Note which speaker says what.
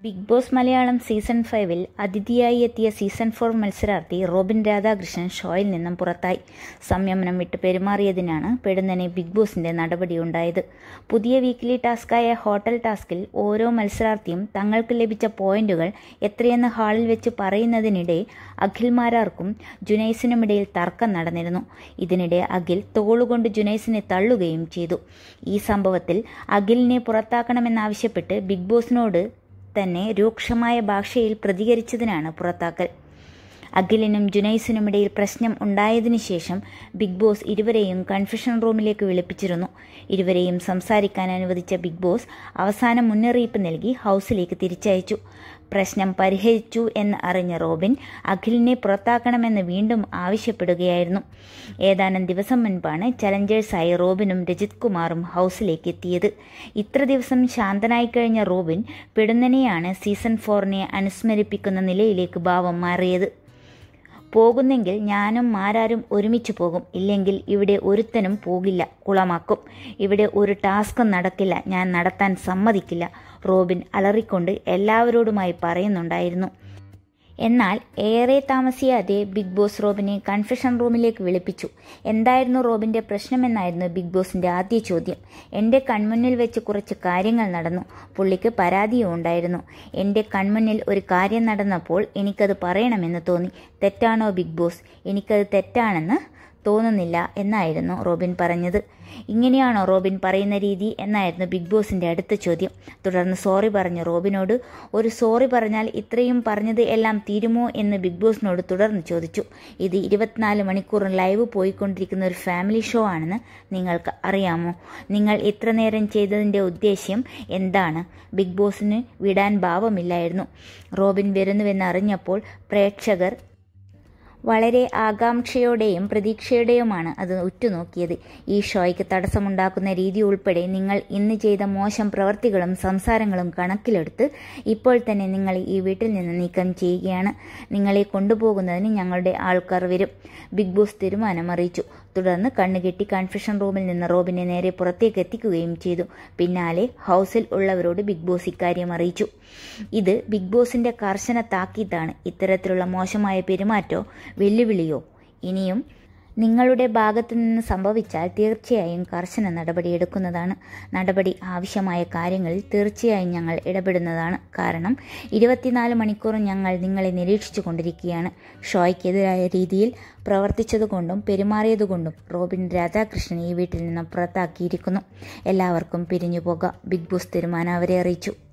Speaker 1: big boss Malayalam season ഫൈവിൽ അതിഥിയായി എത്തിയ സീസൺ ഫോർ മത്സരാർത്ഥി റോബിൻ രാധാകൃഷ്ണൻ ഷോയിൽ നിന്നും പുറത്തായി സംയമനം വിട്ട് പെരുമാറിയതിനാണ് പെടുന്നനെ ബിഗ് ബോസിന്റെ നടപടിയുണ്ടായത് പുതിയ വീക്കിലി ടാസ്കായ ഹോട്ടൽ ടാസ്കിൽ ഓരോ മത്സരാർത്ഥിയും തങ്ങൾക്ക് ലഭിച്ച പോയിന്റുകൾ എത്രയെന്ന് ഹാളിൽ വെച്ച് പറയുന്നതിനിടെ അഖിൽമാരാർക്കും ജുനൈസിനുമിടയിൽ തർക്കം നടന്നിരുന്നു ഇതിനിടെ അഖിൽ തോളുകൊണ്ട് ജുനൈസിനെ തള്ളുകയും ചെയ്തു ഈ സംഭവത്തിൽ അഖിലിനെ പുറത്താക്കണമെന്നാവശ്യപ്പെട്ട് ബിഗ് ബോസിനോട് തന്നെ രൂക്ഷമായ ഭാഷയിൽ പ്രതികരിച്ചതിനാണ് പുറത്താക്കൽ അഖിലിനും ജുനൈസിനുമിടയിൽ പ്രശ്നം ഉണ്ടായതിനു ശേഷം ബിഗ് ബോസ് ഇരുവരെയും കൺഫ്യൂഷൻ റൂമിലേക്ക് വിളിപ്പിച്ചിരുന്നു ഇരുവരെയും സംസാരിക്കാൻ അനുവദിച്ച ബിഗ് ബോസ് അവസാന മുന്നറിയിപ്പ് നൽകി ഹൗസിലേക്ക് തിരിച്ചയച്ചു പ്രശ്നം പരിഹരിച്ചു എന്ന് അറിഞ്ഞ റോബിൻ അഖിലിനെ പുറത്താക്കണമെന്ന് വീണ്ടും ആവശ്യപ്പെടുകയായിരുന്നു ഏതാനും ദിവസം മുൻപാണ് ചലഞ്ചേഴ്സായി റോബിനും രജിത് കുമാറും ഹൗസിലേക്ക് എത്തിയത് ഇത്ര ദിവസം ശാന്തനായി കഴിഞ്ഞ റോബിൻ പെടുന്നനെയാണ് സീസൺ ഫോറിനെ അനുസ്മരിപ്പിക്കുന്ന നിലയിലേക്ക് ഭാവം മാറിയത് പോകുന്നെങ്കിൽ ഞാനും മാരാരും ഒരുമിച്ച് പോകും ഇല്ലെങ്കിൽ ഇവിടെ ഒരുത്തനും പോകില്ല കുളമാക്കും ഇവിടെ ഒരു ടാസ്കും നടക്കില്ല ഞാൻ നടത്താൻ സമ്മതിക്കില്ല റോബിൻ അലറിക്കൊണ്ട് എല്ലാവരോടുമായി പറയുന്നുണ്ടായിരുന്നു എന്നാൽ ഏറെ താമസിയാതെ ബിഗ് ബോസ് റോബിനെ കൺഫെഷൻ റൂമിലേക്ക് വിളിപ്പിച്ചു എന്തായിരുന്നു റോബിന്റെ പ്രശ്നമെന്നായിരുന്നു ബിഗ് ബോസിന്റെ ആദ്യ ചോദ്യം എൻ്റെ കൺമുന്നിൽ വെച്ച് കുറച്ച് കാര്യങ്ങൾ നടന്നു പുള്ളിക്ക് പരാതിയും ഉണ്ടായിരുന്നു എൻ്റെ കൺമുന്നിൽ ഒരു കാര്യം നടന്നപ്പോൾ എനിക്കത് പറയണമെന്ന് തോന്നി തെറ്റാണോ ബിഗ് ബോസ് എനിക്കത് തെറ്റാണെന്ന് തോന്നുന്നില്ല എന്നായിരുന്നു റോബിൻ പറഞ്ഞത് ഇങ്ങനെയാണോ റോബിൻ പറയുന്ന രീതി എന്നായിരുന്നു ബിഗ് ബോസിന്റെ അടുത്ത ചോദ്യം തുടർന്ന് സോറി പറഞ്ഞ റോബിനോട് ഒരു സോറി പറഞ്ഞാൽ ഇത്രയും പറഞ്ഞത് എല്ലാം തീരുമോ എന്ന് ബിഗ് ബോസിനോട് തുടർന്ന് ചോദിച്ചു ഇത് ഇരുപത്തിനാല് മണിക്കൂർ ലൈവ് പോയിക്കൊണ്ടിരിക്കുന്ന ഒരു ഫാമിലി ഷോ ആണെന്ന് നിങ്ങൾക്ക് അറിയാമോ നിങ്ങൾ ഇത്ര നേരം ചെയ്തതിന്റെ ഉദ്ദേശ്യം എന്താണ് ബിഗ് ബോസിന് വിടാൻ ഭാവമില്ലായിരുന്നു റോബിൻ വരുന്നുവെന്ന് അറിഞ്ഞപ്പോൾ പ്രേക്ഷകർ വളരെ ആകാംക്ഷയോടെയും പ്രതീക്ഷയോടെയുമാണ് അത് ഉറ്റുനോക്കിയത് ഈ ഷോയ്ക്ക് തടസ്സമുണ്ടാക്കുന്ന രീതി ഉൾപ്പെടെ നിങ്ങൾ ഇന്ന് ചെയ്ത മോശം പ്രവർത്തികളും സംസാരങ്ങളും കണക്കിലെടുത്ത് ഇപ്പോൾ തന്നെ നിങ്ങൾ ഈ വീട്ടിൽ നിന്ന് നീക്കം ചെയ്യുകയാണ് നിങ്ങളെ കൊണ്ടുപോകുന്നതിന് ഞങ്ങളുടെ ആൾക്കാർ വരും ബിഗ് ബോസ് തീരുമാനം അറിയിച്ചു തുടർന്ന് കണ്ണുകെട്ടി കൺഫ്യൂഷൻ റൂമിൽ നിന്ന് റോബിനെ നേരെ പുറത്തേക്ക് എത്തിക്കുകയും ചെയ്തു പിന്നാലെ ഹൗസിൽ ഉള്ളവരോട് ബിഗ് ബോസ് ഇക്കാര്യം അറിയിച്ചു ഇത് ബിഗ് ബോസിന്റെ കർശന താക്കീതാണ് ഇത്തരത്തിലുള്ള മോശമായ പെരുമാറ്റോ വെല്ലുവിളിയോ ഇനിയും നിങ്ങളുടെ ഭാഗത്തു നിന്ന് സംഭവിച്ചാൽ തീർച്ചയായും കർശന നടപടിയെടുക്കുന്നതാണ് നടപടി ആവശ്യമായ കാര്യങ്ങളിൽ തീർച്ചയായും ഞങ്ങൾ ഇടപെടുന്നതാണ് കാരണം ഇരുപത്തിനാല് മണിക്കൂറും ഞങ്ങൾ നിങ്ങളെ നിരീക്ഷിച്ചു കൊണ്ടിരിക്കുകയാണ് ഷോയ്ക്കെതിരായ രീതിയിൽ പ്രവർത്തിച്ചതുകൊണ്ടും പെരുമാറിയതുകൊണ്ടും റോബിൻ രാധാകൃഷ്ണൻ ഈ വീട്ടിൽ നിന്ന് പുറത്താക്കിയിരിക്കുന്നു എല്ലാവർക്കും പിരിഞ്ഞു പോകാം ബിഗ് ബോസ് തീരുമാനം അവരെ അറിയിച്ചു